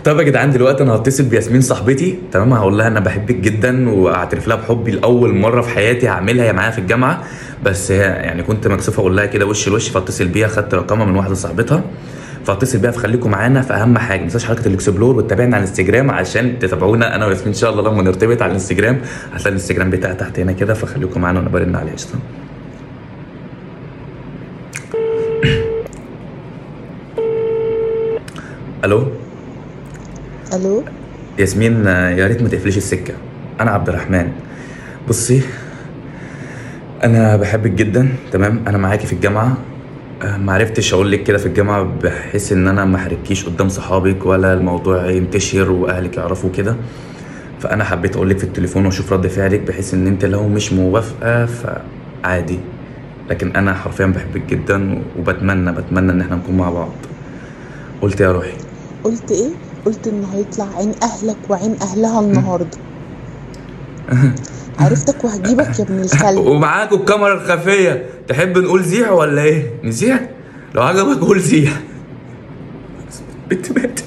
طب يا جدعان دلوقتي انا هتصل بياسمين صاحبتي تمام هقول لها انا بحبك جدا واعترف لها بحبي لاول مره في حياتي هعملها هي معايا في الجامعه بس هي يعني كنت مكسوف اقول لها كده وش لوش فاتصل بيها خدت رقمها من واحده صاحبتها فاتصل بيها فخليكم معانا في اهم حاجه ما تنساش حركه الاكسبلور وتتابعنا على الانستجرام عشان تتابعونا انا وياسمين ان شاء الله لما نرتبط على الانستجرام هتلاقي الانستجرام بتاعي تحت هنا كده فخليكم معانا وانا برن عليه قشطه الو الو ياسمين آه، يا ريت ما تقفليش السكه انا عبد الرحمن بصي انا بحبك جدا تمام انا معاكي في الجامعه آه، ما عرفتش اقول لك كده في الجامعه بحيث ان انا ما احرجكيش قدام صحابك ولا الموضوع ينتشر واهلك يعرفوا كده فانا حبيت اقول لك في التليفون واشوف رد فعلك بحيث ان انت لو مش موافقه فعادي لكن انا حرفيا بحبك جدا وبتمنى بتمنى ان احنا نكون مع بعض قلت يا روحي قلت ايه قلت انه هيطلع عين اهلك وعين اهلها النهارده عرفتك وهجيبك يا ابن الكلب ومعاكوا الكاميرا الخفيه تحب نقول زيح ولا ايه نزيح لو عجبك قول زيح بنت ماتت